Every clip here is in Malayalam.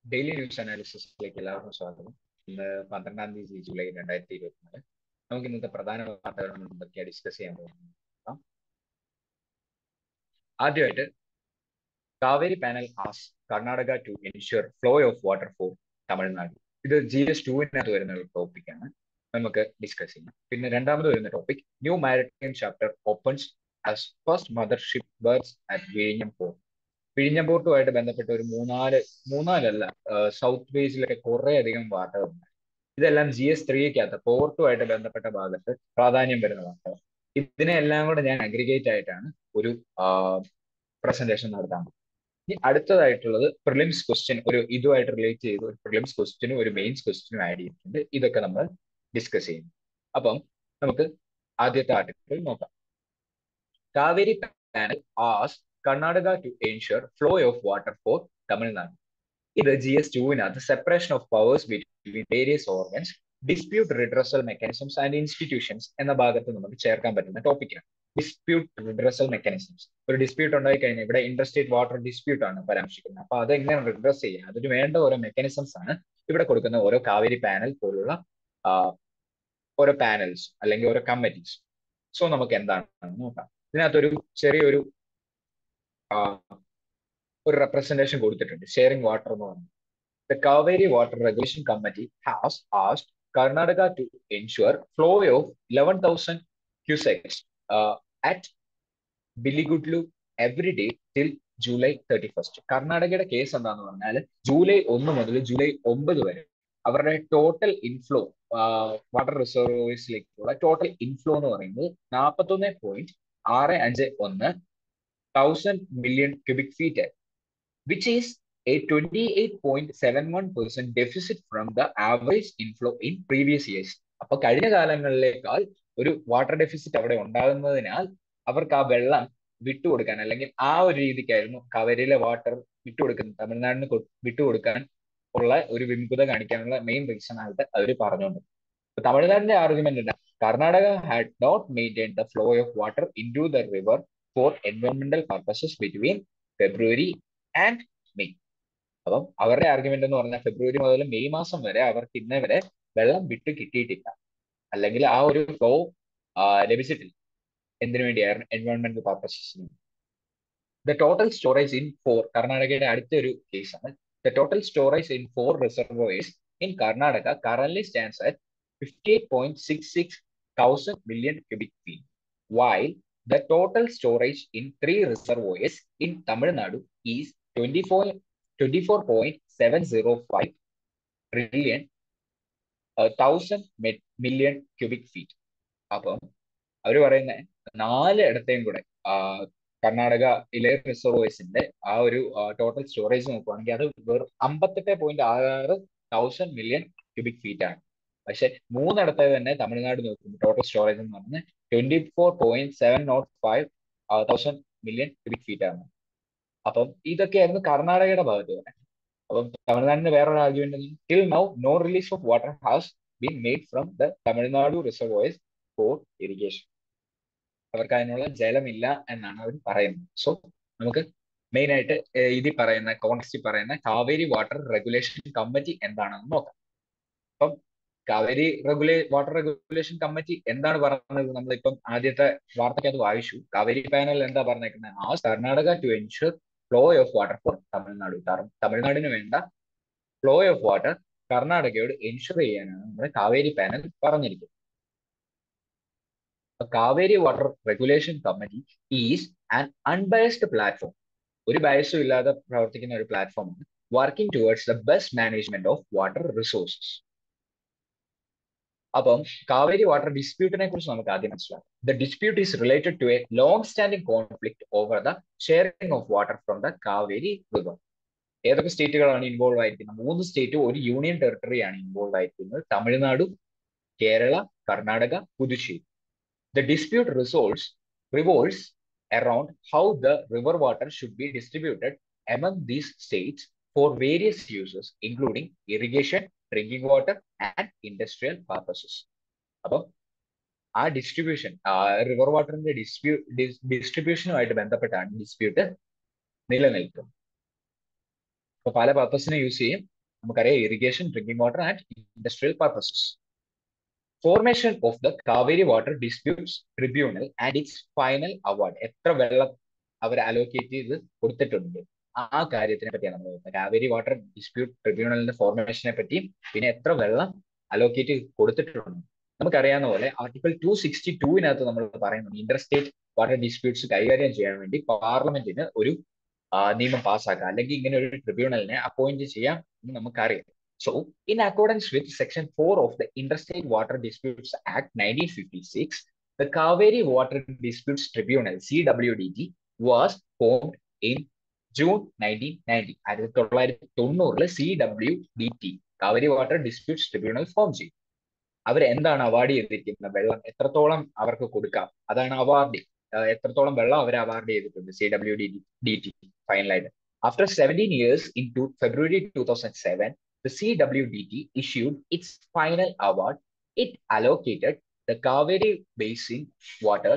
ഡെയിലി ന്യൂസ് അനാലിസിസിലേക്ക് എല്ലാവർക്കും സ്വാഗതം ഇന്ന് പന്ത്രണ്ടാം തീയതി ജൂലൈ രണ്ടായിരത്തി ഇരുപത്തിനാല് നമുക്ക് ഇന്നത്തെ പ്രധാന വാർത്തകൾ നമ്മൾ എന്തൊക്കെയാണ് ഡിസ്കസ് ചെയ്യാൻ പോകുന്നത് ആദ്യമായിട്ട് Kaveri panel as Karnataka to ensure flow of water for Tamil Nadu ഇത് ജി എസ് ടുവിനകത്ത് വരുന്ന ഒരു ടോപ്പിക്കാണ് നമുക്ക് ഡിസ്കസ് ചെയ്യാം പിന്നെ രണ്ടാമത് വരുന്ന topic new maritime chapter opens as first mothership birds at വിഴിഞ്ഞം പോർട്ട് വിഴിഞ്ഞം പോർട്ടുമായിട്ട് ബന്ധപ്പെട്ട ഒരു മൂന്നാല് മൂന്നാലല്ല സൗത്ത് വേസിലൊക്കെ കുറെ അധികം വാർത്തകളുണ്ട് ഇതെല്ലാം ജി എസ് ത്രീക്കകത്ത് പോർട്ടുമായിട്ട് ബന്ധപ്പെട്ട ഭാഗത്ത് പ്രാധാന്യം വരുന്ന വാർത്തകൾ ഇതിനെ എല്ലാം കൂടെ ഞാൻ അഗ്രിഗേറ്റ് ആയിട്ടാണ് ഒരു പ്രസന്റേഷൻ നടത്താൻ ഇനി അടുത്തതായിട്ടുള്ളത് പ്രിലിംസ് ക്വസ്റ്റ്യൻ ഒരു ഇതുമായിട്ട് റിലേറ്റ് ചെയ്ത് ഒരു പ്രിലിംസ് ക്വസ്റ്റ്യനും ഒരു മെയിൻസ് ക്വസ്റ്റ്യനും ആഡ് ചെയ്തിട്ടുണ്ട് ഇതൊക്കെ നമ്മൾ ഡിസ്കസ് ചെയ്യും അപ്പം നമുക്ക് ആദ്യത്തെ ആർട്ടിക്കിൾ നോക്കാം Kaveri panel as Karnataka to ensure flow of water for Tamil Nadu ഇത് ജി എസ് ടുവിനകത്ത് separation of powers between various organs dispute redressal mechanisms and institutions എന്ന ഭാഗത്ത് നമുക്ക് ചേർക്കാൻ പറ്റുന്ന ടോപ്പിക്കാണ് ഡിസ്പ്യൂട്ട് റിഡ്രസൽ മെക്കാനിസംസ് ഒരു ഡിസ്പ്യൂട്ട് ഉണ്ടായി കഴിഞ്ഞാൽ ഇവിടെ ഇൻഡർസ്റ്റേറ്റ് വാട്ടർ ഡിസ്പ്യൂട്ട് ആണ് പരാമർശിക്കുന്നത് അപ്പൊ അതെങ്ങനെ റിഡ്രസ് ചെയ്യാം അതിന് വേണ്ട ഓരോ മെക്കാനിസംസ് ആണ് ഇവിടെ കൊടുക്കുന്ന ഓരോ കാവേരി പാനൽ പോലുള്ള ഓരോ പാനൽസ് അല്ലെങ്കിൽ ഓരോ കമ്മിറ്റീസ് സോ നമുക്ക് എന്താണെന്ന് നോക്കാം ഇതിനകത്തൊരു ചെറിയൊരു ഒരു റെപ്രസെന്റേഷൻ കൊടുത്തിട്ടുണ്ട് ഷെയറിംഗ് വാട്ടർ എന്ന് പറഞ്ഞു the Kaveri water regulation committee has asked Karnataka to ensure flow of eleven thousand cusecs at Biligundlu every day till July thirty first കർണാടകയുടെ കേസ് എന്താന്ന് പറഞ്ഞാൽ ജൂലൈ ഒന്ന് മുതൽ ജൂലൈ ഒമ്പത് വരെ അവരുടെ ടോട്ടൽ ഇൻഫ്ലോ വാട്ടർ റിസർവേഴ്സിലേക്കുള്ള ടോട്ടൽ ഇൻഫ്ലോ എന്ന് പറയുന്നത് നാൽപ്പത്തൊന്ന് പോയിന്റ് ആറ് അഞ്ച് ഒന്ന് thousand million cubic feet which is a 28.71% deficit from the average inflow in previous years. അപ്പൊ കഴിഞ്ഞ കാലങ്ങളിലേക്കാൾ ഒരു വാട്ടർ ഡെഫിസിറ്റ് അവിടെ ഉണ്ടാകുന്നതിനാൽ അവർക്ക് ആ വെള്ളം വിട്ടുകൊടുക്കാൻ അല്ലെങ്കിൽ ആ ഒരു രീതിക്കായിരുന്നു കവരയിലെ വാട്ടർ വിട്ടുകൊടുക്കുന്നത് തമിഴ്നാടിന് വിട്ടുകൊടുക്കാൻ ഉള്ള ഒരു വിമുഖത കാണിക്കാനുള്ള മെയിൻ റീസൺ ആയിട്ട് അവർ പറഞ്ഞുകൊണ്ട് തമിഴ്നാടിന്റെ ആർഗ്യുമെന്റ് എന്താ Karnataka had not maintain the flow of water in to the river for എൻവയോൺമെന്റൽ purposes between February and May അപ്പം അവരുടെ ആർഗ്യുമെന്റ് എന്ന് പറഞ്ഞാൽ ഫെബ്രുവരി മുതൽ മെയ് മാസം വരെ അവർക്ക് ഇന്നേ വരെ വെള്ളം വിട്ട് കിട്ടിയിട്ടില്ല അല്ലെങ്കിൽ ആ ഒരു ഫ്ലോ ലഭിച്ചിട്ടില്ല എന്തിനു വേണ്ടിയായിരുന്നു എൻവയോൺമെന്റൽ പർപ്പസസിന് the total storage in four കർണാടകയുടെ അടുത്തൊരു കേസാണ് the total storage in four reservoirs in Karnataka current stands at fifty eight point six six thousand million cubic feet while The total storage in three reservoirs in Tamil Nadu is 24, 24.705 trillion, uh, thousand million cubic feet. അപ്പം അവർ പറയുന്ന നാല് ഇടത്തെയും കൂടെ കർണാടക ഇലെ റിസർവേഴ്സിന്റെ ആ ഒരു ടോട്ടൽ സ്റ്റോറേജ് നോക്കുവാണെങ്കിൽ അത് വെറും അമ്പത്തെട്ട് പോയിന്റ് ആറ് തൗസൻഡ് മില്യൺ ക്യൂബിക് ഫീറ്റ് ആണ് പക്ഷെ മൂന്നിടത്തെ തന്നെ തമിഴ്നാട് നോക്കുമ്പോൾ ടോട്ടൽ സ്റ്റോറേജ് എന്ന് പറഞ്ഞാൽ twenty four point seven nought five thousand million cubic feet ആണ് അപ്പം ഇതൊക്കെയായിരുന്നു കർണാടകയുടെ ഭാഗത്ത് തന്നെ അപ്പം തമിഴ്നാടിന്റെ വേറൊരു argument till now no release of water has been made from the Tamil Nadu reservoirs for irrigation അവർക്ക് അതിനുള്ള ജലമില്ല എന്നാണ് അവർ പറയുന്നത് സോ നമുക്ക് മെയിൻ ആയിട്ട് ഇതിൽ പറയുന്ന കോൺസ്റ്റിൽ പറയുന്ന കാവേരി വാട്ടർ റെഗുലേഷൻ കമ്മിറ്റി എന്താണെന്ന് നോക്കാം അപ്പം കാവേരി റെഗുലേ വാട്ടർ റെഗുലേഷൻ കമ്മിറ്റി എന്താണ് പറയുന്നത് നമ്മളിപ്പം ആദ്യത്തെ വാർത്തയ്ക്ക് അത് വായിച്ചു കാവേരി പാനൽ എന്താ പറഞ്ഞേക്കുന്നത് ആ Karnataka to ensure flow of water for Tamil Nadu തമിഴ്നാടിന് വേണ്ട ഫ്ലോ ഓഫ് വാട്ടർ കർണാടകയോട് എൻഷുർ ചെയ്യാനാണ് നമ്മുടെ കാവേരി പാനൽ പറഞ്ഞിരിക്കുന്നത് Kaveri water regulation committee is an unbiased platform ഒരു ബയസും ഇല്ലാതെ പ്രവർത്തിക്കുന്ന ഒരു പ്ലാറ്റ്ഫോമാണ് working towards the best management of water resources അപ്പം കാവേരി വാട്ടർ ഡിസ്പ്യൂട്ടിനെ കുറിച്ച് നമുക്ക് ആദ്യം മനസ്സിലാക്കാം the dispute is related to a long standing conflict over the sharing of water from the Kaveri river ഏതൊക്കെ സ്റ്റേറ്റുകളാണ് ഇൻവോൾവ് ആയിരിക്കുന്നത് മൂന്ന് സ്റ്റേറ്റ് ഒരു യൂണിയൻ ടെറിട്ടറിയാണ് ഇൻവോൾവ് ആയിരിക്കുന്നത് Tamil Nadu Kerala Karnataka Puducherry the dispute resolves revolves around how the river water should be distributed among these states for various uses including irrigation drinking water and industrial purposes അപ്പം ആ ഡിസ്ട്രിബ്യൂഷൻ റിവർ വാട്ടറിന്റെ ഡിസ്പ്യൂ ഡിസ്ട്രിബ്യൂഷനുമായിട്ട് ബന്ധപ്പെട്ടാണ് ഡിസ്പ്യൂട്ട് നിലനിൽക്കുന്നത് അപ്പൊ പല പർപ്പസിന് യൂസ് ചെയ്യും നമുക്കറിയാം irrigation drinking water and industrial purposes formation of the Kaveri water disputes tribunal and its final award എത്ര വെള്ളം അവർ അലോക്കേറ്റ് ചെയ്ത് കൊടുത്തിട്ടുണ്ട് ആ കാര്യത്തിനെ പറ്റിയാണ് നമ്മൾ നോക്കുന്നത് കാവേരി വാട്ടർ ഡിസ്പ്യൂട്ട് ട്രിബ്യൂണലിന്റെ ഫോർമേഷനെ പറ്റിയും പിന്നെ എത്ര വെള്ളം അലോക്കേറ്റ് കൊടുത്തിട്ടുണ്ട് നമുക്കറിയാവുന്ന പോലെ ആർട്ടിക്കിൾ ടു സിക്സ്റ്റി ടൂവിനകത്ത് നമ്മൾ പറയുന്നുണ്ട് ഇന്റർ സ്റ്റേറ്റ് വാട്ടർ ഡിസ്പ്യൂട്ട്സ് കൈകാര്യം ചെയ്യാൻ വേണ്ടി പാർലമെന്റിന് ഒരു നിയമം പാസ്സാക്കാം അല്ലെങ്കിൽ ഇങ്ങനെ ഒരു ട്രിബ്യൂണലിനെ അപ്പോയിന്റ് ചെയ്യാം എന്ന് നമുക്കറിയാം so in accordance with section four of the interstate water disputes act nineteen fifty six the Kaveri water disputes tribunal C W D T was formed in June nineteen ninety ആയിരത്തി തൊള്ളായിരത്തി തൊണ്ണൂറില് C W D T Kaveri water disputes tribunal form ചെയ്തു അവർ എന്താണ് അവാർഡ് ചെയ്തിരിക്കുന്നത് വെള്ളം എത്രത്തോളം അവർക്ക് കൊടുക്കാം അതാണ് അവാർഡ് എത്രത്തോളം വെള്ളം അവർ അവാർഡ് ചെയ്തിട്ടുണ്ട് C W D D T ഫൈനലായിട്ട് after seventeen years in to February two thousand seven the CWDT issued its final award. It allocated the Kaveri Basin water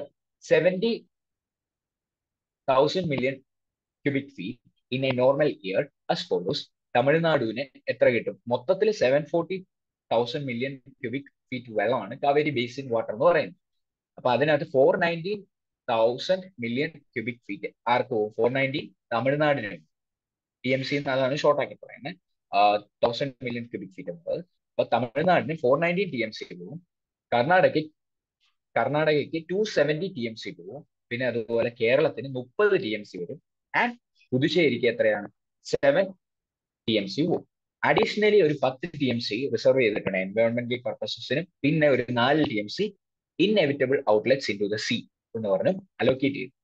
70,000 million cubic feet in a normal year as follows. തമിഴ്നാടുവിന് എത്ര കിട്ടും മൊത്തത്തിൽ seven forty thousand million cubic feet വെള്ളമാണ് കാവേരി ബേസിൻ വാട്ടർ എന്ന് പറയുന്നത് അപ്പൊ അതിനകത്ത് four nineteen thousand million cubic feet ആർക്ക് പോകും ഫോർ നയൻറ്റീൻ തമിഴ്നാടിന് ടി എം സി അതാണ് ഷോർട്ടാക്കി പറയുന്നത് തൗസൻഡ് മില്യൺ ക്യൂബിക് ഫീറ്റ് എന്നുള്ളത് അപ്പൊ തമിഴ്നാടിന് four nineteen T M C പോകും കർണാടകയ്ക്ക് കർണാടകയ്ക്ക് two seventy T M C പോകും പിന്നെ അതുപോലെ കേരളത്തിന് മുപ്പത് ടി എം സി വരും ആൻഡ് പുതുച്ചേരിക്ക് എത്രയാണ് സെവൻ ടി എം സി പോകും അഡീഷണലി ഒരു പത്ത് ടി എം സി റിസർവ് ചെയ്തിട്ടുണ്ട് എൻവയോൺമെന്റൽ പർപ്പസസിനും പിന്നെ ഒരു നാല് T M C inevitable outlets in to the sea എന്ന് പറഞ്ഞ് അലോക്കേറ്റ് ചെയ്തു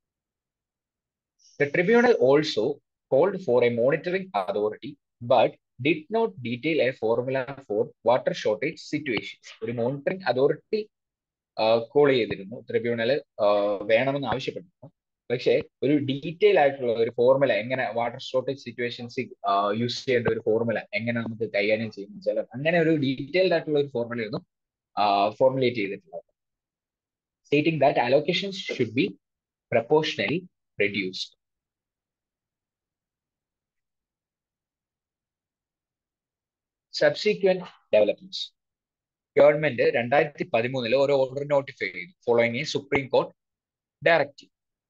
the tribunal also called for a monitoring authority but did not detail a formula for water shortage situations ഒരു മോണിറ്ററിംഗ് അതോറിറ്റി കോൾ ചെയ്തിരുന്നു ട്രിബ്യൂണൽ വേണമെന്ന് ആവശ്യപ്പെട്ടിരുന്നു പക്ഷേ ഒരു ഡീറ്റെയിൽ ആയിട്ടുള്ള ഒരു ഫോർമുല എങ്ങനെ വാട്ടർ ഷോർട്ടേജ് സിറ്റുവേഷൻസ് യൂസ് ചെയ്യേണ്ട ഒരു ഫോർമുല എങ്ങനെ നമുക്ക് കൈകാര്യം ചെയ്യും വെച്ചാൽ അങ്ങനെ ഒരു ഡീറ്റെയിൽഡ് ആയിട്ടുള്ള ഒരു ഫോർമുലയൊന്നും ഫോർമുലേറ്റ് ചെയ്തിട്ടുള്ളത് stating that allocations should be proportionally reduced subsequent developments government രണ്ടായിരത്തി പതിമൂന്നില് ഒരു ഓർഡർ നോട്ടിഫൈ ചെയ്തു following a supreme court directive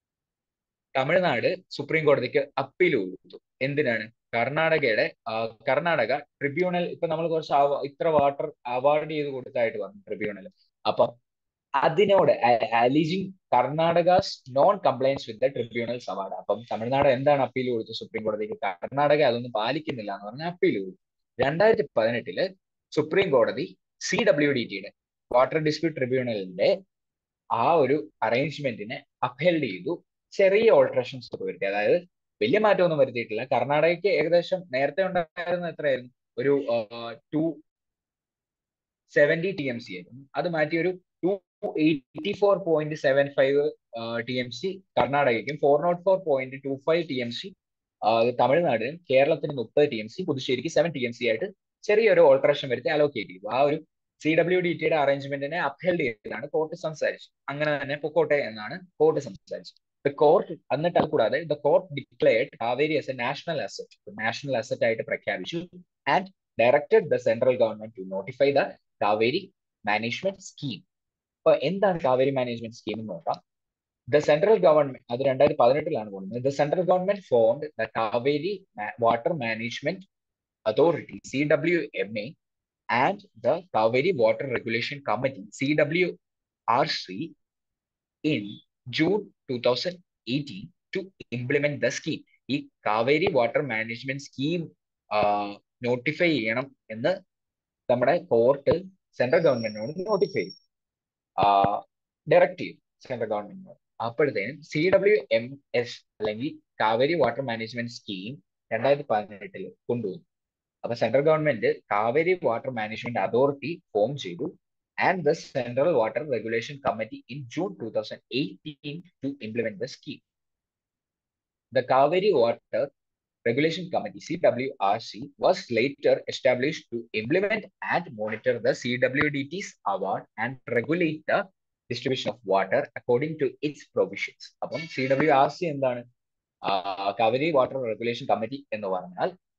Tamil Nadu supreme കോടതിക്ക് അപ്പീൽ കൊടുത്തു എന്തിനാണ് കർണാടകയുടെ കർണാടക ട്രിബ്യൂണൽ ഇപ്പൊ നമ്മൾ കുറച്ച് ഇത്ര വാട്ടർ അവാർഡ് ചെയ്ത് കൊടുത്തായിട്ട് വന്നു ട്രിബ്യൂണൽ അപ്പം അതിനോട് alleging Karnataka's non compliance with the tribunals award അപ്പം തമിഴ്നാട് എന്താണ് അപ്പീൽ കൊടുത്തത് സുപ്രീം കോടതിക്ക് കർണാടക അതൊന്നും പാലിക്കുന്നില്ല എന്ന് പറഞ്ഞ അപ്പീൽ കൊടുത്തു രണ്ടായിരത്തി പതിനെട്ടില് സുപ്രീം കോടതി സി ഡബ്ല്യു ഡി ടിയുടെ വാട്ടർ ഡിസ്പ്യൂട്ട് ട്രിബ്യൂണലിന്റെ ആ ഒരു അറേഞ്ച്മെന്റിനെ അപ്ഹെൽഡ് ചെയ്തു ചെറിയ ഓൾട്രേഷൻസ് വരുത്തി അതായത് വലിയ മാറ്റമൊന്നും വരുത്തിയിട്ടില്ല കർണാടകയ്ക്ക് ഏകദേശം നേരത്തെ ഉണ്ടായിരുന്ന എത്രയായിരുന്നു ഒരു two seventy T M C ആയിരുന്നു അത് മാറ്റി ഒരു two eighty four point seven five T M C കർണാടകയ്ക്കും four nought four point two five T M C തമിഴ്നാടിനും കേരളത്തിന് മുപ്പത് ടി എം സി പുതുശ്ശേരിക്ക് സെവൻ ടി എം സി ആയിട്ട് ചെറിയൊരു ഓൾട്രേഷൻ വരുത്തി അലോക്കേറ്റ് ചെയ്തു ആ ഒരു സി ഡബ്ല്യു ഡി ടിയുടെ അറേഞ്ച്മെന്റിനെ അപ്ഹെൽഡ് ചെയ്തതാണ് കോർട്ട് സംസാരിച്ചു അങ്ങനെ തന്നെ പൊക്കോട്ടെ എന്നാണ് കോർട്ട് സംസാരിച്ചത് ദ കോർട്ട് എന്നിട്ട് അത് കൂടാതെ the court declared Kaveri as a national asset national asset ആയിട്ട് പ്രഖ്യാപിച്ചു and directed the central government to notify the Kaveri management scheme അപ്പൊ എന്താണ് കാവേരി മാനേജ്മെന്റ് സ്കീം എന്ന് നോക്കാം ദ സെൻട്രൽ ഗവൺമെന്റ് അത് രണ്ടായിരത്തി പതിനെട്ടിലാണ് പോകുന്നത് the central government formed the Kaveri water management authority C W M A and the Kaveri water regulation committee C W R C in June two thousand eighteen to implement the scheme ഈ Kaveri water management scheme notify ചെയ്യണം എന്ന് നമ്മുടെ കോർട്ട് സെൻട്രൽ ഗവൺമെന്റിനോട് നോട്ടിഫൈ ചെയ്തു ഡയറക്റ്റ് ചെയ്തു സെൻട്രൽ ഗവൺമെന്റിനോട് അപ്പോഴത്തേനും സി ഡബ്ല്യു എം എസ് അല്ലെങ്കിൽ കാവേരി വാട്ടർ മാനേജ്മെന്റ് സ്കീം രണ്ടായിരത്തി പതിനെട്ടില് കൊണ്ടുവന്നു അപ്പൊ central government Kaveri water management authority form ചെയ്തു and the central water regulation committee in June two thousand eighteen to implement the scheme the Kaveri water Regulation Committee CWRC was later established to implement and monitor the CWDT's award and regulate the distribution of water according to its provisions. അപ്പം സി ഡബ്ല്യു ആർ സി എന്താണ് കാവേരി വാട്ടർ റെഗുലേഷൻ കമ്മിറ്റി എന്ന് പറഞ്ഞാൽ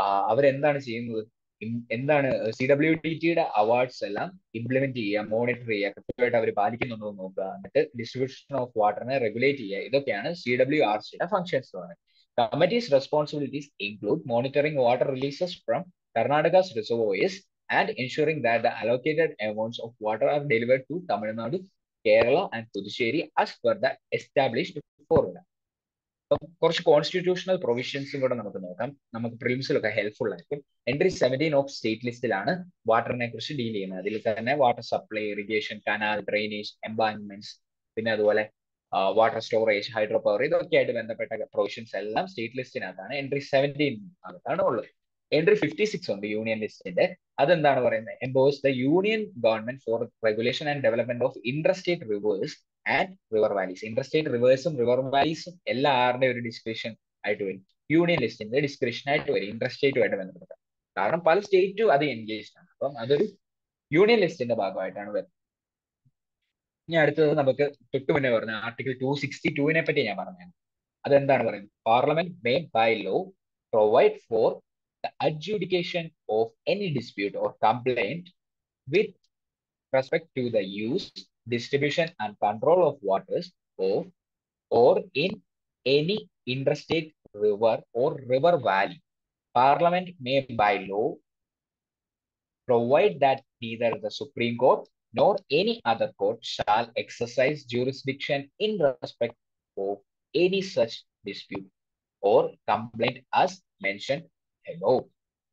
അവരെന്താണ് ചെയ്യുന്നത് എന്താണ് സി ഡബ്ല്യു ടി ടിയുടെ അവാർഡ്സ് എല്ലാം ഇംപ്ലിമെന്റ് ചെയ്യുക മോണിറ്റർ ചെയ്യുക കൃത്യമായിട്ട് അവർ പാലിക്കുന്നുണ്ടോ എന്ന് നോക്കുക എന്നിട്ട് ഡിസ്ട്രിബ്യൂഷൻ ഓഫ് വാട്ടറിനെ റെഗുലേറ്റ് ചെയ്യുക ഇതൊക്കെയാണ് സി ഡബ്ല്യു ആർ സിയുടെ ഫംഗ്ഷൻസ് എന്ന് പറയുന്നത് committees responsibilities include monitoring water releases from Karnataka's reservoirs and ensuring that the allocated amounts of water are delivered to Tamil Nadu Kerala and Puducherry as per the established formula അപ്പം കുറച്ച് കോൺസ്റ്റിറ്റ്യൂഷണൽ പ്രൊവിഷൻസും കൂടെ നമുക്ക് നോക്കാം നമുക്ക് പ്രിലിംസിലൊക്കെ ഹെൽപ്ഫുൾ ആയിരിക്കും എൻട്രി സെവൻറ്റീൻ ഓഫ് സ്റ്റേറ്റ് ലിസ്റ്റിലാണ് വാട്ടറിനെ കുറിച്ച് ഡീൽ ചെയ്യുന്നത് അതിൽ തന്നെ water supply irrigation canal drainage embankments പിന്നെ അതുപോലെ വാട്ടർ സ്റ്റോറേജ് ഹൈഡ്രോ പവർ ഇതൊക്കെ ആയിട്ട് ബന്ധപ്പെട്ട പ്രൊവിഷൻസ് എല്ലാം സ്റ്റേറ്റ് ലിസ്റ്റിനകത്താണ് എൻട്രി സെവൻറ്റീൻ അകത്താണ് ഉള്ളത് എൻട്രി ഫിഫ്റ്റി സിക്സ് ഉണ്ട് യൂണിയൻ ലിസ്റ്റിന്റെ അതെന്താണ് പറയുന്നത് empowers the union government for regulation and development of interstate rivers and river valleys interstate റിവേഴ്സും റിവർ വാലീസും എല്ലാ ആരുടെ ഒരു ഡിസ്ക്രിപ്ഷൻ ആയിട്ട് വരും യൂണിയൻ ലിസ്റ്റിന്റെ ഡിസ്ക്രിപ്ഷൻ ആയിട്ട് വരും ഇന്റർസ്റ്റേറ്റുമായിട്ട് ബന്ധപ്പെട്ട കാരണം പല സ്റ്റേറ്റും അത് എൻഗേജ്ഡ് ആണ് അപ്പം അതൊരു യൂണിയൻ ലിസ്റ്റിന്റെ ഭാഗമായിട്ടാണ് വരുന്നത് ഇനി അടുത്തത് നമുക്ക് തൊട്ടു മുന്നേ പറഞ്ഞ ആർട്ടിക്കിൾ ടു സിക്സ്റ്റി ടുവിനെ പറ്റി ഞാൻ പറഞ്ഞു അതെന്താണ് പറയുന്നത് parliament may by law provide for the adjudication of any dispute or complaint with respect to the use distribution and control of waters of or in any interstate river or river valley. Parliament may by law provide that neither the Supreme Court nor any other court shall exercise jurisdiction in respect of any such dispute or complaint as mentioned above.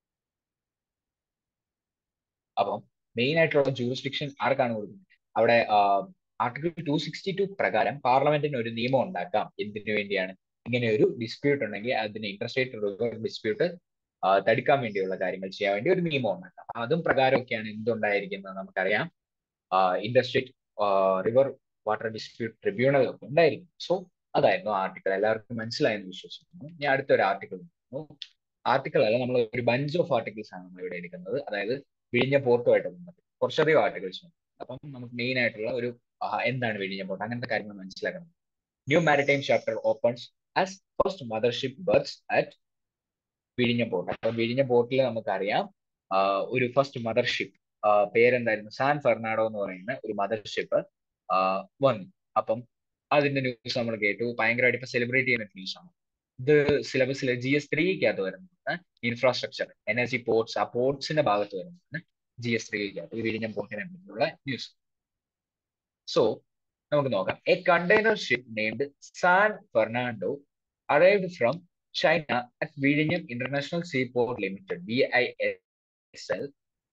അപ്പം മെയിൻ ആയിട്ടുള്ള ജൂറിസ്ഡിക്ഷൻ ആർക്കാണ് കൊടുക്കുന്നത് അവിടെ ആർട്ടിക്കിൾ ടു സിക്സ്റ്റി ടു പ്രകാരം പാർലമെന്റിന് ഒരു നിയമം ഉണ്ടാക്കാം എന്തിനു വേണ്ടിയാണ് ഇങ്ങനെ ഒരു ഡിസ്പ്യൂട്ട് ഉണ്ടെങ്കിൽ അതിന് ഇന്റർസ്റ്റേറ്റ് റിവർ ഡിസ്പ്യൂട്ട് തടുക്കാൻ വേണ്ടിയുള്ള കാര്യങ്ങൾ ചെയ്യാൻ വേണ്ടി ഒരു നിയമം ഉണ്ടാക്കാം അതും പ്രകാരമൊക്കെയാണ് എന്തുണ്ടായിരിക്കുന്നത് നമുക്കറിയാം interstate river water dispute tribunal ഒക്കെ ഉണ്ടായിരിക്കും സോ അതായിരുന്നു ആർട്ടിക്കിൾ എല്ലാവർക്കും മനസ്സിലായെന്ന് വിശ്വസിക്കുന്നു ഞാൻ അടുത്തൊരു ആർട്ടിക്കിൾ ആർട്ടിക്കിൾ അല്ല നമ്മൾ ഒരു ബഞ്ച് ഓഫ് ആർട്ടിക്കിൾസ് ആണ് നമ്മൾ ഇവിടെ എടുക്കുന്നത് അതായത് വിഴിഞ്ഞ പോർട്ടുമായിട്ട് ബന്ധപ്പെട്ട് കുറച്ചധികം ആർട്ടിക്കിൾസ് ഉണ്ട് അപ്പം നമുക്ക് മെയിൻ ആയിട്ടുള്ള ഒരു എന്താണ് വിഴിഞ്ഞ പോർട്ട് അങ്ങനത്തെ കാര്യങ്ങൾ മനസ്സിലാക്കണം new maritime chapter opens as first mothership berths at വിഴിഞ്ഞ പോർട്ട് അപ്പൊ വിഴിഞ്ഞ പോർട്ടിൽ നമുക്കറിയാം ഒരു ഫസ്റ്റ് മദർഷിപ്പ് പേരെന്തായിരുന്നു സാൻ ഫെർണാഡോ എന്ന് പറയുന്ന ഒരു മദർഷിപ്പ് വന്നു അപ്പം അതിന്റെ ന്യൂസ് നമ്മൾ കേട്ടു ഭയങ്കരമായിട്ട് ഇപ്പൊ സെലിബ്രേറ്റ് ചെയ്യുന്ന ന്യൂസ് ആണ് ഇത് സിലബസിൽ ജി എസ് ത്രീക്കകത്ത് വരുന്നതാണ് ഇൻഫ്രാസ്ട്രക്ചർ എനർജി പോർട്സ് ആ പോർട്സിന്റെ ഭാഗത്ത് വരുന്നതാണ് ജി എസ് ത്രീക്കകത്ത് വിഴിഞ്ഞം പോർട്ടിനെ പറ്റിയുള്ള ന്യൂസ് സോ നമുക്ക് നോക്കാം a container ship named San Fernando arrived from China at വിഴിഞ്ഞം international sea port limited V I S L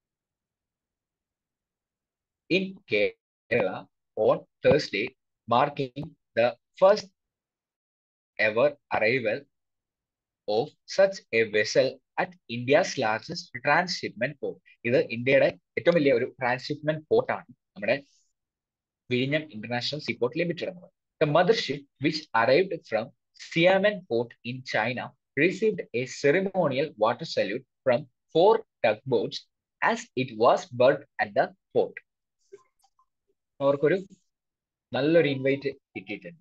in Kerala on Thursday, marking the first ever arrival of such a vessel at India's largest transshipment port. ഇത് ഇന്ത്യയുടെ ഏറ്റവും വലിയ ഒരു ട്രാൻസ്ഷിപ്മെന്റ് പോർട്ടാണ് നമ്മുടെ വിഴിഞ്ഞം ഇന്റർനാഷണൽ സീപോർട്ട് ലിമിറ്റഡ് എന്ന് പറയുന്നത് The mothership, which arrived from Xiamen port in China, received a ceremonial water salute from four tugboats as it was berthed at the port. അവർക്കൊരു നല്ലൊരു ഇൻവൈറ്റ് കിട്ടിയിട്ടുണ്ട്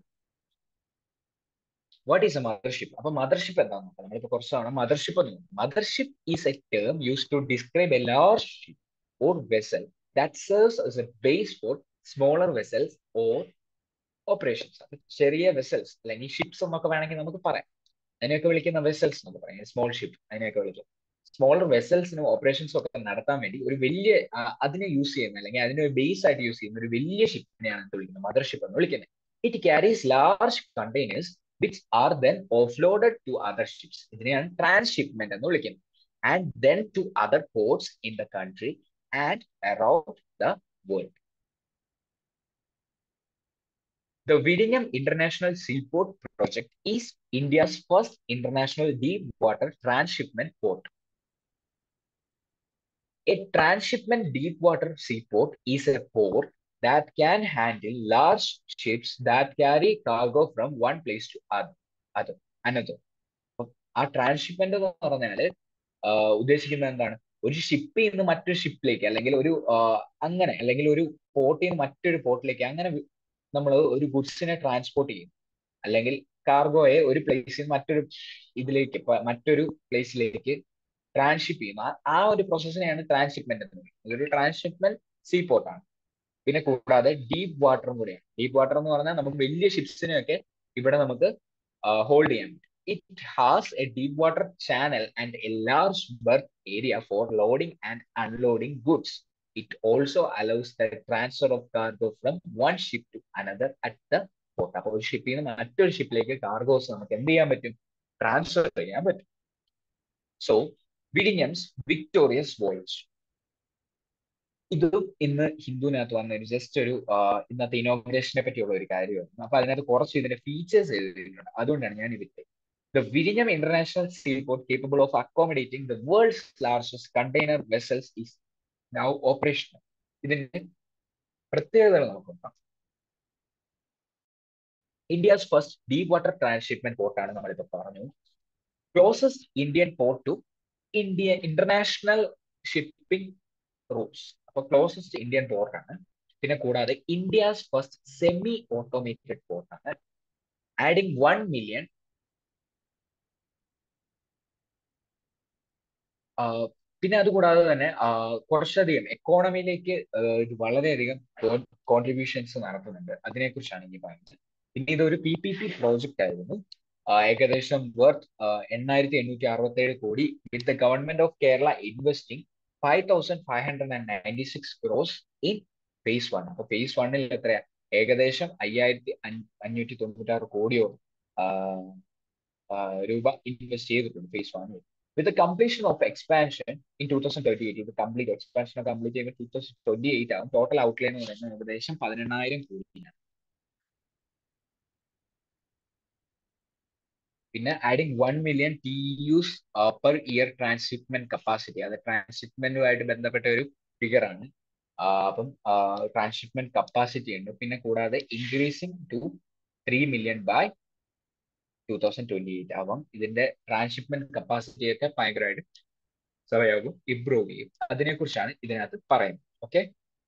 വാട്ട് ഈസ് എ മദർഷിപ്പ് അപ്പൊ മദർഷിപ്പ് എന്താണെന്ന് നോക്കാം നമ്മളിപ്പോ കുറച്ച് തവണ മദർഷിപ്പ് എന്ന് mothership is a term use to describe a large ship or vessel that serves as a base for smaller vessels or operations അത് ചെറിയ വെസൽസ് അല്ലെങ്കിൽ ഷിപ്സ് എന്നൊക്കെ വേണമെങ്കിൽ നമുക്ക് പറയാം അതിനെയൊക്കെ വിളിക്കുന്ന വെസൽസ് എന്നൊക്കെ പറയാം സ്മോൾ ഷിപ്പ് അതിനെയൊക്കെ വിളിക്കും സ്മോളർ വെസൽസിനും ഓപ്പറേഷൻസും ഒക്കെ നടത്താൻ വേണ്ടി ഒരു വലിയ അതിനെ യൂസ് ചെയ്യുന്ന അല്ലെങ്കിൽ അതിനെ ഒരു ബേസ് ആയിട്ട് യൂസ് ചെയ്യുന്ന ഒരു വലിയ ഷിപ്പിനെയാണ് എന്ത് വിളിക്കുന്നത് മദർഷിപ്പ് എന്ന് വിളിക്കുന്നത് it carries large containers which are then offloaded to other ships ഇതിനെയാണ് ട്രാൻസ്ഷിപ്മെന്റ് എന്ന് വിളിക്കുന്നത് and then to other ports in the country and around the world The Vizhinjam International Seaport Project is India's first international deep water transshipment port. A transshipment deep water seaport is a port that can handle large ships that carry cargo from one place to other, other another. ആ ട്രാൻസ്ഷിപ്മെന്റ് എന്ന് പറഞ്ഞാല് ഉദ്ദേശിക്കുന്നത് എന്താണ് ഒരു ഷിപ്പിൽ നിന്ന് മറ്റൊരു ഷിപ്പിലേക്ക് അല്ലെങ്കിൽ ഒരു അങ്ങനെ അല്ലെങ്കിൽ ഒരു പോർട്ടിൽ നിന്ന് മറ്റൊരു പോർട്ടിലേക്ക് അങ്ങനെ നമ്മൾ ഒരു ഗുഡ്സിനെ ട്രാൻസ്പോർട്ട് ചെയ്യും അല്ലെങ്കിൽ കാർഗോയെ ഒരു പ്ലേസിൽ മറ്റൊരു ഇതിലേക്ക് മറ്റൊരു പ്ലേസിലേക്ക് ട്രാൻസ്ഷിപ്പ് ചെയ്യും ആ- ആ ഒരു പ്രോസസ്സിനെയാണ് ട്രാൻസ്ഷിപ്മെന്റ് എന്ന് പറയുന്നത് ഇതൊരു ട്രാൻസ്ഷിപ്മെന്റ് സീ പോർട്ടാണ് പിന്നെ കൂടാതെ ഡീപ്പ് വാട്ടറും കൂടിയാണ് ഡീപ്പ് വാട്ടർ എന്ന് പറഞ്ഞാൽ നമുക്ക് വലിയ ഷിപ്സിനെയൊക്കെ ഇവിടെ നമുക്ക് ഹോൾഡ് ചെയ്യാൻ പറ്റും it has a deep water channel and a large berth area for loading and unloading goods it also allows the transfer of cargo from one ship to another at the port അപ്പോൾ ഒരു ഷിപ്പിൽ നിന്ന് മറ്റൊരു ഷിപ്പിലേക്ക് കാർഗോസ് നമുക്ക് എന്ത് ചെയ്യാൻ പറ്റും ട്രാൻസ്ഫർ ചെയ്യാൻ പറ്റും സോ വിഡിഞ്ഞംസ് വിക്ടോറിയസ് വോയേജ് ഇതും ഇന്ന് ഹിന്ദുവിനകത്ത് വന്ന ഒരു ജസ്റ്റ് ഒരു ഇന്നത്തെ ഇനോഗ്രേഷനെ പറ്റിയുള്ള ഒരു കാര്യമായിരുന്നു അപ്പൊ അതിനകത്ത് കുറച്ച് ഇതിന്റെ ഫീച്ചേഴ്സ് എഴുതിയിട്ടുണ്ട് അതുകൊണ്ടാണ് ഞാൻ ഇത് ദ വിരിഞ്ഞം international seaport capable of accommodating the world's largest container vessels is now operational ഇതിന്റെ പ്രത്യേകതകൾ നമുക്ക് നോക്കാം India's first deep water transshipment പോർട്ടാണ് നമ്മളിപ്പോൾ പറഞ്ഞു closest Indian port to India international shipping routes അപ്പൊ ക്ലോസസ്റ്റ് ഇന്ത്യൻ പോർട്ടാണ് പിന്നെ കൂടാതെ ഇന്ത്യസ് ഫസ്റ്റ് സെമി ഓട്ടോമേറ്റഡ് പോർട്ടാണ് ആഡിങ് വൺ മില്യൺ പിന്നെ അതുകൂടാതെ തന്നെ കുറച്ചധികം എക്കോണമിയിലേക്ക് ഇത് വളരെയധികം കോൺട്രിബ്യൂഷൻസ് നടത്തുന്നുണ്ട് അതിനെക്കുറിച്ചാണ് ഇനി പറയുന്നത് പിന്നെ ഇതൊരു പി പി പി പ്രോജക്റ്റ് ആയിരുന്നു ഏകദേശം വർത്ത് എണ്ണായിരത്തി എണ്ണൂറ്റി അറുപത്തി ഏഴ് crore with the government of Kerala investing five thousand five hundred and ninety six crores in phase one അപ്പൊ ഫേസ് വണ്ണിൽ എത്രയാ ഏകദേശം അയ്യായിരത്തി അഞ്ഞൂറ്റി തൊണ്ണൂറ്റാറ് കോടിയോളം രൂപ ഇൻവെസ്റ്റ് ചെയ്തിട്ടുണ്ട് ഫേസ് വണ്ണിൽ with completion of expansion in two thousand thirty eight ഇത് കംപ്ലീറ്റ് എക്സ്പാൻഷൻ കംപ്ലീറ്റ് ചെയ്യുമ്പോൾ ടൂ തൗസൻഡ് ട്വന്റി എയ്റ്റ് ആകും ടോട്ടൽ ഔട്ട്ലൈൻ എന്ന് പറയുന്നത് ഏകദേശം പതിനെണ്ണായിരം കോടിയാണ് പിന്നെ adding one million TEUs per year transshipment capacity അത് ട്രാൻസ്ഷിപ്മെന്റുമായിട്ട് ബന്ധപ്പെട്ട ഒരു ഫിഗർ ആണ് അപ്പം ട്രാൻസ്ഷിപ്മെന്റ് കപ്പാസിറ്റി ഉണ്ട് പിന്നെ കൂടാതെ increasing to three million by two thousand twenty eight ആവാം ഇതിന്റെ ട്രാൻസ്ഷിപ്മെന്റ് കപ്പാസിറ്റി ഒക്കെ ഭയങ്കരമായിട്ട് സമയമാകും ഇംപ്രൂവ് ചെയ്യും അതിനെക്കുറിച്ചാണ് ഇതിനകത്ത് പറയുന്നത് okay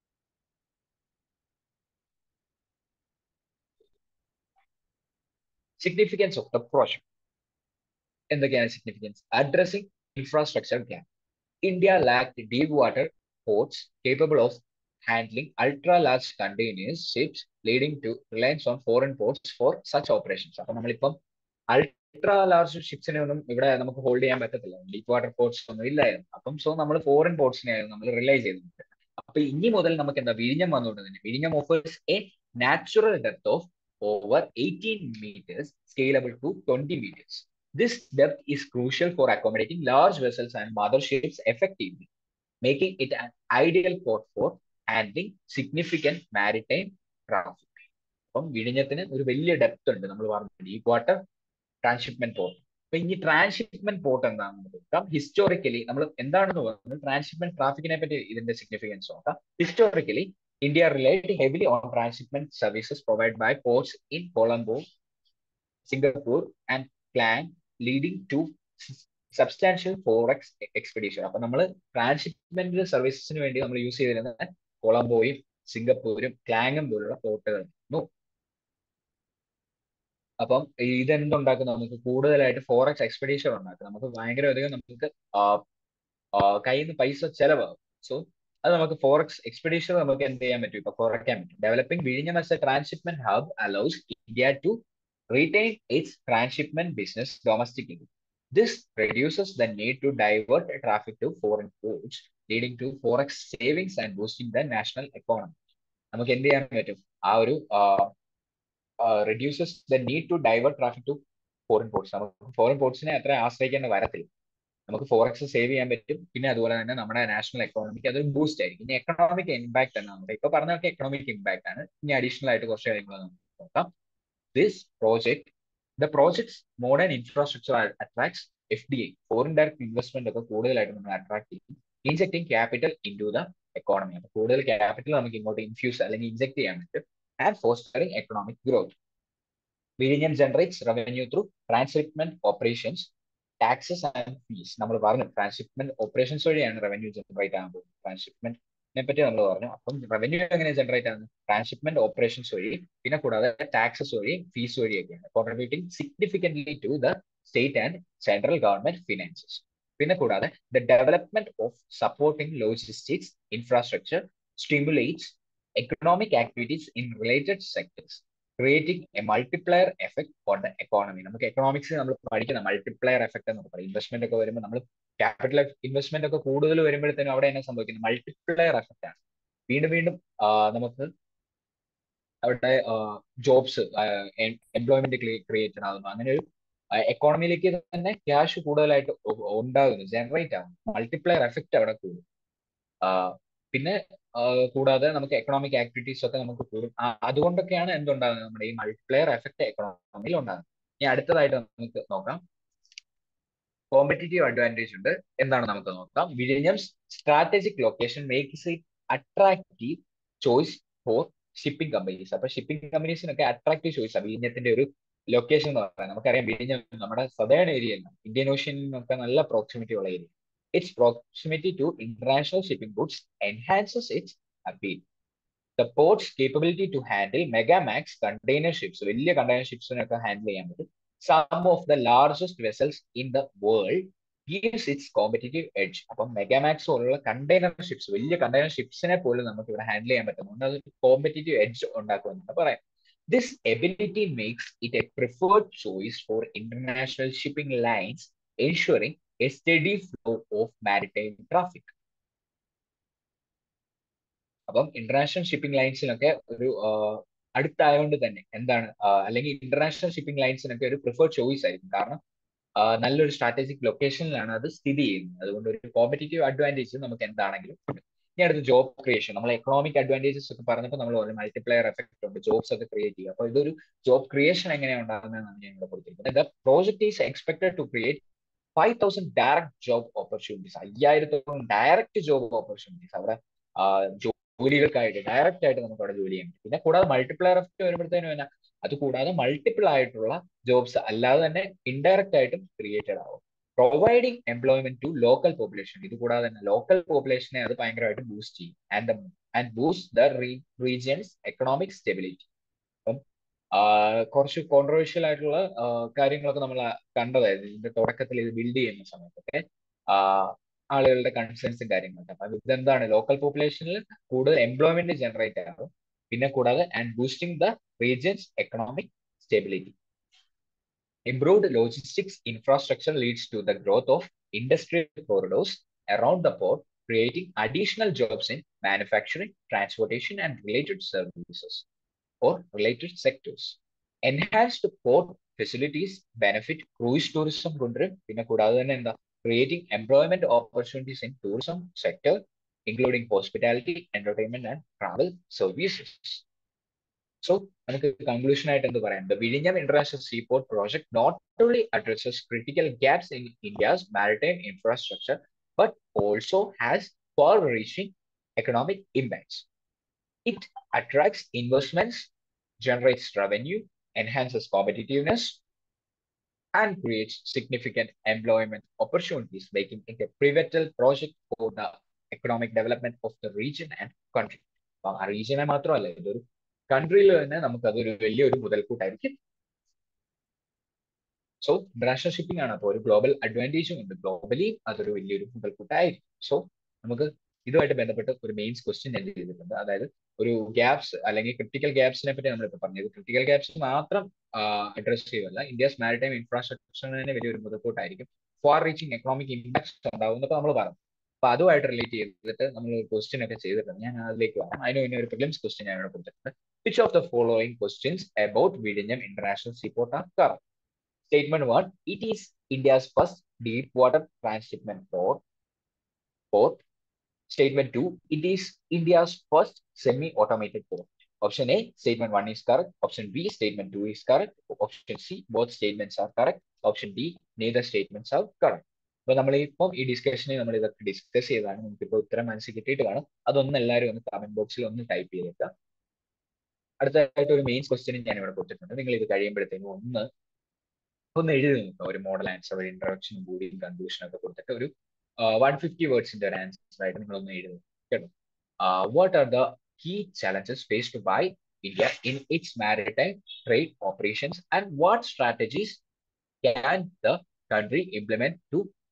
significance of the project എന്തൊക്കെയാണ് significance addressing infrastructure gap India lack deep water ports capable of handling ultra large containers ships leading to reliance on foreign ports for such operations അപ്പൊ നമ്മളിപ്പം അൾട്രാ ലാർജ് ഷിപ്സിനെ ഒന്നും ഇവിടെ നമുക്ക് ഹോൾഡ് ചെയ്യാൻ പറ്റത്തില്ല ഡീപ് വാട്ടർ പോർട്സ് ഒന്നും ഇല്ലായിരുന്നു അപ്പം സോ നമ്മൾ ഫോറിൻ പോർട്സിനെയായിരുന്നു നമ്മൾ റിലൈസ് ചെയ്തിട്ടുണ്ട് അപ്പൊ ഇനി മുതൽ നമുക്ക് എന്താ വിഴിഞ്ഞം വന്നുകൊണ്ട് തന്നെ വിഴിഞ്ഞം offers a natural depth of over 18 meters, scalable to 20 meters. This depth is crucial for accommodating large vessels and mother ships effectively, making it an ideal port for handling significant maritime traffic. അപ്പം വിഴിഞ്ഞത്തിന് ഒരു വലിയ ഡെപ്ത് ഉണ്ട് നമ്മൾ പറഞ്ഞു ഡീപ് വാട്ടർ ട്രാൻസ്ഷിപ്മെന്റ് പോർട്ട് അപ്പൊ ഇനി ട്രാൻസ്ഷിപ്മെന്റ് പോർട്ട് എന്താണെന്ന് നോക്കാം ഹിസ്റ്റോറിക്കലി നമ്മൾ എന്താണെന്ന് പറയുന്നത് ട്രാൻസ്ഷിപ്മെന്റ് ട്രാഫിക്കിനെ പറ്റി ഇതിന്റെ സിഗ്നിഫിക്കൻസ് നോക്കാം historically India relied heavily on transshipment services provided by ports in Colombo, Singapore, and Klang, leading to substantial forex expedition. അപ്പൊ നമ്മൾ ട്രാൻസ്ഷിപ്മെന്റ് സർവീസസിന് വേണ്ടി നമ്മൾ യൂസ് ചെയ്തിരുന്നത് കൊളംബോയും സിംഗപ്പൂരും ക്ലാങ്ങും പോലുള്ള പോർട്ടുകളായിരുന്നു അപ്പം ഇതെന്തുണ്ടാക്കും നമുക്ക് കൂടുതലായിട്ട് ഫോറക്സ് എക്സ്പെഡീഷൻ ഉണ്ടാക്കും നമുക്ക് ഭയങ്കര അധികം നമുക്ക് കയ്യിൽ നിന്ന് പൈസ ചെലവാകും സോ അത് നമുക്ക് ഫോറക്സ് എക്സ്പെഡീഷൻ നമുക്ക് എന്ത് ചെയ്യാൻ പറ്റും ഇപ്പൊ കുറയ്ക്കാൻ പറ്റും ഡെവലപ്പിംഗ് വിഴിഞ്ഞം as a transshipment hub allows India to retain its transshipment business domestically this reduces the need to divert traffic to foreign ports leading to forex savings and boosting the national economy നമുക്ക് എന്ത് ചെയ്യാൻ പറ്റും ആ ഒരു reduces the need to divert traffic to foreign ports നമുക്ക് ഫോറിൻ പോർട്സിനെ അത്ര ആശ്രയിക്കേണ്ട വരത്തില്ല നമുക്ക് ഫോറക്സ് സേവ് ചെയ്യാൻ പറ്റും പിന്നെ അതുപോലെ തന്നെ നമ്മുടെ നാഷണൽ എക്കോണമിക്ക് അതൊരു ബൂസ്റ്റ് ആയിരിക്കും ഇനി എക്കണോമിക് ഇമ്പാക്ട് ആണ് നമ്മുടെ ഇപ്പൊ പറഞ്ഞൊക്കെ എക്കണോമിക് ഇമ്പാക്ട് ആണ് ഇനി അഡീഷണൽ ആയിട്ട് കുറച്ച് കാര്യങ്ങൾ നമുക്ക് നോക്കാം this project the projects modern infrastructure attracts F D I foreign direct investment ഒക്കെ കൂടുതലായിട്ട് നമ്മൾ അട്രാക്ട് ചെയ്യും injecting capital in to the economy അപ്പൊ കൂടുതൽ ക്യാപിറ്റൽ നമുക്ക് ഇങ്ങോട്ട് ഇൻഫ്യൂസ് അല്ലെങ്കിൽ ഇൻജക്ട് ചെയ്യാൻ പറ്റും ആൻഡ് ഫോസ്റ്ററിംഗ് എക്കണോമിക് ഗ്രോത്ത് വിഴിഞ്ഞം generates revenue through transshipment operations taxes and fees നമ്മൾ പറഞ്ഞു ട്രാൻസ്ഷിപ്മെന്റ് ഓപ്പറേഷൻസ് വഴിയാണ് റവന്യൂ ജനറേറ്റ് ആകാൻ പോകുന്നത് ട്രാൻസ്ഷിപ്മെന്റിനെ പറ്റി നമ്മൾ പറഞ്ഞു അപ്പം റവന്യൂ എങ്ങനെ ജനറേറ്റ് ആകുന്നത് ട്രാൻസ്ഷിപ്മെന്റ് ഓപ്പറേഷൻസ് വഴി പിന്നെ കൂടാതെ ടാക്സസ് വഴി ഫീസ് വഴിയൊക്കെയാണ് contributing significantly to the state and central government finances പിന്നെ കൂടാതെ the development of supporting logistics infrastructure stimulates economic activities in related sectors creating a multiplier effect for the economy നമുക്ക് എക്കണോമിക്സ് നമ്മൾ പഠിക്കുന്ന മൾട്ടിപ്ലയർ എഫക്ട് എന്ന് പറയും ഇൻവെസ്റ്റ്മെന്റ് ഒക്കെ വരുമ്പോൾ നമ്മൾ ക്യാപിറ്റൽ ഇൻവെസ്റ്റ്മെന്റ് ഒക്കെ കൂടുതൽ വരുമ്പോഴത്തേനും അവിടെ തന്നെ സംഭവിക്കുന്നത് മൾട്ടിപ്ലയർ എഫക്ട് ആണ് വീണ്ടും വീണ്ടും നമുക്ക് അവിടെ ജോബ്സ് എംപ്ലോയ്മെന്റ് ക്രിയേറ്റ് ആകുന്നു അങ്ങനെ ഒരു എക്കോണമിയിലേക്ക് തന്നെ ക്യാഷ് കൂടുതലായിട്ട് ഉണ്ടാകുന്നു ജനറേറ്റ് ആകുന്നു മൾട്ടിപ്ലയർ എഫക്റ്റ് അവിടെ കൂടും പിന്നെ കൂടാതെ നമുക്ക് എക്കണോമിക് ആക്ടിവിറ്റീസ് ഒക്കെ നമുക്ക് കൂടും അതുകൊണ്ടൊക്കെയാണ് എന്തുണ്ടാകുന്നത് നമ്മുടെ ഈ മൾട്ടിപ്ലയർ എഫക്റ്റ് എക്കണോമിയിൽ ഉണ്ടാകുന്നത് ഇനി അടുത്തതായിട്ട് നമുക്ക് നോക്കാം കോമ്പറ്റീറ്റീവ് അഡ്വാൻറ്റേജ് ഉണ്ട് എന്താണ് നമുക്ക് നോക്കാം വിഴിഞ്ഞം strategic location makes it attractive choice for shipping companies അപ്പൊ ഷിപ്പിംഗ് കമ്പനീസിനൊക്കെ അട്രാക്റ്റീവ് ചോയ്സ് വിഴിഞ്ഞത്തിന്റെ ഒരു ലൊക്കേഷൻ എന്ന് പറയാം നമുക്കറിയാം വിഴിഞ്ഞം നമ്മുടെ സദേൺ ഏരിയയിൽ ഇന്ത്യൻ ഓഷ്യനിനൊക്കെ നല്ല പ്രോക്സിമിറ്റി ഉള്ള area its proximity to international shipping routes enhances its appeal the port's capability to handle megamax container ships വലിയ കണ്ടെയ്നർ ഷിപ്സിനൊക്കെ ഹാൻഡിൽ ചെയ്യാൻ പറ്റും some of the largest vessels in the world gives its competitive edge അപ്പം മെഗാമാക്സ് പോലുള്ള കണ്ടെയ്നർ ഷിപ്സ് വലിയ കണ്ടെയ്നർ ഷിപ്സിനെ പോലും നമുക്ക് ഇവിടെ ഹാൻഡിൽ ചെയ്യാൻ പറ്റുന്നുണ്ട് അത് കോമ്പറ്റീവ് എഡ്ജ് ഉണ്ടാക്കുമെന്ന് പറയാം this ability makes it a preferred choice for international shipping lines ensuring a steady flow of maritime traffic അപ്പം ഇന്റർനാഷണൽ ഷിപ്പിംഗ് ലൈൻസിനൊക്കെ ഒരു അടുത്തായതുകൊണ്ട് തന്നെ എന്താണ് അല്ലെങ്കിൽ ഇന്റർനാഷണൽ ഷിപ്പിംഗ് ലൈൻസിനൊക്കെ ഒരു പ്രിഫേർഡ് ചോയ്സ് ആയിരിക്കും കാരണം നല്ലൊരു സ്ട്രാറ്റജിക് ലൊക്കേഷനിലാണ് അത് സ്ഥിതി ചെയ്യുന്നത് അതുകൊണ്ട് ഒരു കോമ്പറ്റീറ്റീവ് അഡ്വാൻറ്റേജ് നമുക്ക് എന്താണെങ്കിലും ഇനി അടുത്ത ജോബ് ക്രിയേഷൻ നമ്മൾ എക്കണോമിക് അഡ്വാൻറ്റേജസ് ഒക്കെ പറഞ്ഞപ്പോൾ നമ്മൾ ഒരു മൾട്ടിപ്ലയർ എഫക്ട് ഉണ്ട് ജോബ്സ് ഒക്കെ ക്രിയേറ്റ് ചെയ്യുക അപ്പോൾ ഇതൊരു ജോബ് ക്രിയേഷൻ എങ്ങനെയാണ് ഉണ്ടാകുന്നതെന്നാണ് ഞാൻ ഇവിടെ കൊടുത്തിരിക്കുന്നത് the project is expected to create five thousand direct job opportunities അയ്യായിരത്തോളം ഡയറക്റ്റ് ജോബ് ഓപ്പർച്യൂണിറ്റീസ് അവിടെ ജോലികൾക്കായിട്ട് ഡയറക്റ്റ് ആയിട്ട് നമുക്ക് അവിടെ ജോലി ചെയ്യാൻ പറ്റും പിന്നെ കൂടാതെ മൾട്ടിപ്ലയർ എഫക്ട് വരുമ്പോഴത്തേനും എന്നാ അത് കൂടാതെ മൾട്ടിപ്പിൾ ആയിട്ടുള്ള ജോബ്സ് അല്ലാതെ തന്നെ ഇൻഡയറക്റ്റ് ആയിട്ടും ക്രിയേറ്റഡ് ആവും providing employment to local population ഇത് കൂടാതെ തന്നെ ലോക്കൽ പോപ്പുലേഷനെ അത് ഭയങ്കരമായിട്ട് ബൂസ്റ്റ് ചെയ്യും and and boost the region's economic stability അപ്പം കുറച്ച് കോൺട്രവേഴ്ഷ്യൽ ആയിട്ടുള്ള കാര്യങ്ങളൊക്കെ നമ്മൾ കണ്ടതായിരുന്നു ഇതിന്റെ തുടക്കത്തിൽ ഇത് ബിൽഡ് ചെയ്യുന്ന സമയത്തൊക്കെ ആളുകളുടെ കൺസേൺസും കാര്യങ്ങളൊക്കെ അപ്പൊ ഇതെന്താണ് ലോക്കൽ പോപ്പുലേഷനിൽ കൂടുതൽ എംപ്ലോയ്മെന്റ് ജനറേറ്റ് ആകും പിന്നെ കൂടാതെ and boosting the region's economic stability Improved logistics infrastructure leads to the growth of industrial corridors around the port, creating additional jobs in manufacturing, transportation, and related services or related sectors. Enhanced port facilities benefit cruise tourism കൊണ്ടുവരും പിന്നെ കൂടാതെ തന്നെ എന്താ creating employment opportunities in tourism sector, including hospitality, entertainment, and travel services. So നമുക്ക് കൺക്ലൂഷൻ ആയിട്ട് എന്ത് പറയാം ദ വിഴിഞ്ഞം international seaport project not only addresses critical gaps in India's maritime infrastructure but also has far reaching economic impacts it attracts investments generates revenue, enhances competitiveness, and creates significant employment opportunities, making it a pivotal project for the economic development of the region and country. അപ്പം ആ റീജിയനെ മാത്രമല്ല ഇതൊരു കൺട്രിയിൽ തന്നെ നമുക്ക് അതൊരു വലിയൊരു മുതൽക്കൂട്ടായിരിക്കും സോ ഇന്റർനാഷണൽ ഷിപ്പിംഗ് ആണ് അപ്പോൾ ഒരു ഗ്ലോബൽ അഡ്വാൻറ്റേജും ഉണ്ട് ഗ്ലോബലി അതൊരു വലിയൊരു മുതൽക്കൂട്ടായിരിക്കും സോ നമുക്ക് ഇതുമായിട്ട് ബന്ധപ്പെട്ട് ഒരു മെയിൻസ് ക്വസ്റ്റ്യൻ ഞാൻ ചെയ്തിട്ടുണ്ട് അതായത് ഒരു ഗ്യാപ്സ് അല്ലെങ്കിൽ ക്രിട്ടിക്കൽ ഗ്യാപ്സിനെ പറ്റി നമ്മളിപ്പോൾ പറഞ്ഞത് ക്രിട്ടിക്കൽ ഗ്യാപ്സ് മാത്രം അഡ്രസ് ചെയ്യുമല്ല ഇന്ത്യസ് മാരിടൈം ഇൻഫ്രാസ്ട്രക്ചറിന് തന്നെ വലിയൊരു മുതൽക്കൂട്ടായിരിക്കും ഫാർ റീച്ചിങ് എക്കണോമിക് ഇമ്പാക്ട്സ് ഉണ്ടാവും എന്നൊക്കെ നമ്മൾ പറഞ്ഞു അപ്പൊ അതുമായിട്ട് റിലേറ്റ് ചെയ്തിട്ട് നമ്മൾ ഒരു ക്വസ്റ്റ്യൻ ഒക്കെ ചെയ്തിട്ടുണ്ട് ഞാൻ അതിലേക്ക് വരാം അതിന് പിന്നെ ഒരു പ്രിലിംസ് ക്വസ്റ്റ്യൻ ഞാൻ ഇവിടെ കൊടുത്തിട്ടുണ്ട് which of the following questions about വിഴിഞ്ഞം international seaport are correct statement one it is India's first deep water transshipment port port Statement 2, it is India's first semi-automated port. Option A, statement 1 is correct. Option B, statement 2 is correct. Option C, both statements are correct. Option D, neither statements are correct. അപ്പൊ നമ്മൾ ഇപ്പം ഈ ഡിസ്കഷനിൽ നമ്മൾ ഇതൊക്കെ ഡിസ്കസ് ചെയ്താണ് നമുക്ക് ഇപ്പോൾ ഉത്തരം മനസ്സിൽ കിട്ടിയിട്ട് കാണും അതൊന്ന് എല്ലാവരും ഒന്ന് കമന്റ് ബോക്സിൽ ഒന്ന് ടൈപ്പ് ചെയ്തേക്കാം അടുത്തതായിട്ട് ഒരു മെയിൻസ് ക്വസ്റ്റ്യൻ ഞാൻ ഇവിടെ കൊടുത്തിട്ടുണ്ട് നിങ്ങൾ ഇത് കഴിയുമ്പോഴത്തേക്കും ഒന്ന് ഒന്ന് എഴുതി നോക്കുക ഒരു മോഡൽ ആൻസർ ഒരു ഇൻട്രൊഡക്ഷനും കൂടി കൺക്ലൂഷനും ഒക്കെ കൊടുത്തിട്ട് ഒരു വൺ ഫിഫ്റ്റി വേർഡ്സിന്റെ ഒരു ആൻസർ ആയിട്ട് നിങ്ങളൊന്ന് എഴുതും കേട്ടോ what are the key challenges faced by India in its maritime trade operations and what strategies can the country implement to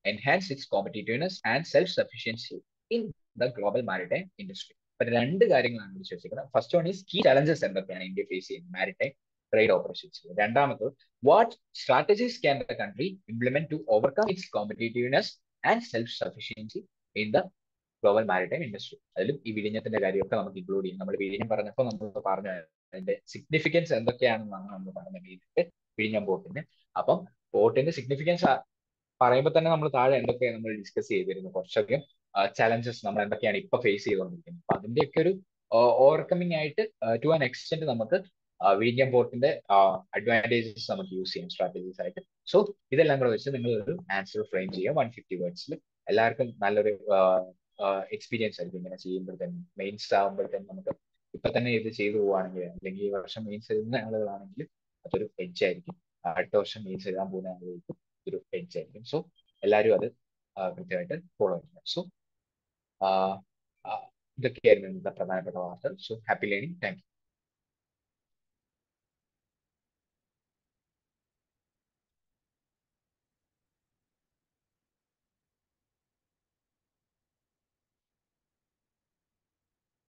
enhance its competitiveness and self sufficiency in the global maritime industry അപ്പൊ രണ്ട് കാര്യങ്ങളാണ് വിശ്വസിക്കുന്നത് first one is key challenges എന്തൊക്കെയാണ് ഇന്ത്യ ഫേസ് ചെയ്യുന്നത് മാരിടൈം ട്രേഡ് ഓപ്പറേഷൻസ് രണ്ടാമത് what strategies can the country implement to overcome its competitiveness and self sufficiency in the global maritime industry അതിലും ഈ വിഴിഞ്ഞത്തിന്റെ കാര്യമൊക്കെ നമുക്ക് ഇൻക്ലൂഡ് ചെയ്യും നമ്മൾ വിഴിഞ്ഞം പറഞ്ഞപ്പോൾ നമ്മൾ പറഞ്ഞു അതിന്റെ സിഗ്നിഫിക്കൻസ് എന്തൊക്കെയാണെന്നാണ് നമ്മൾ പറഞ്ഞ മെയിനായിട്ട് വിഴിഞ്ഞം പോർട്ടിന് അപ്പം പോർട്ടിന്റെ സിഗ്നിഫിക്കൻസ് പറയുമ്പോൾ തന്നെ നമ്മൾ താഴെ എന്തൊക്കെയാണ് നമ്മൾ ഡിസ്കസ് ചെയ്തിരുന്നു കുറച്ചധികം ചലഞ്ചസ് നമ്മൾ എന്തൊക്കെയാണ് ഇപ്പൊ ഫേസ് ചെയ്തുകൊണ്ടിരിക്കുന്നത് അപ്പൊ അതിന്റെയൊക്കെ ഒരു ഓവർകമ്മിങ് ആയിട്ട് ടു ആൻ എക്സ്റ്റെന്റ് നമുക്ക് വിഴിഞ്ഞം പോർട്ടിന്റെ അഡ്വാൻറ്റേജസ് നമുക്ക് യൂസ് ചെയ്യാം സ്ട്രാറ്റജീസ് ആയിട്ട് സോ ഇതെല്ലാം കൂടെ വെച്ച് നിങ്ങൾ ഒരു ആൻസർ ഫ്രെയിം ചെയ്യുക വൺ ഫിഫ്റ്റി വേർഡ്സിൽ എല്ലാവർക്കും നല്ലൊരു എക്സ്പീരിയൻസ് ആയിരിക്കും ഇങ്ങനെ ചെയ്യുമ്പോഴത്തേനും മെയിൻസ് ആകുമ്പോഴത്തേനും നമുക്ക് ഇപ്പൊ തന്നെ ഇത് ചെയ്തു പോവുകയാണെങ്കിൽ അല്ലെങ്കിൽ ഈ വർഷം മെയിൻസ് എഴുതുന്ന ആളുകളാണെങ്കിൽ അതൊരു എഡ്ജ് ആയിരിക്കും അടുത്ത വർഷം മെയിൻസ് എഴുതാൻ പോകുന്ന ആളുകൾക്ക് ഒരു എഡ്ജ് ആയിരിക്കും സോ എല്ലാവരും അത് കൃത്യമായിട്ട് ഫോളോ ചെയ്യണം സോ ഇതൊക്കെയായിരുന്നു ഇന്നത്തെ പ്രധാനപ്പെട്ട വാർത്തകൾ so happy learning thank U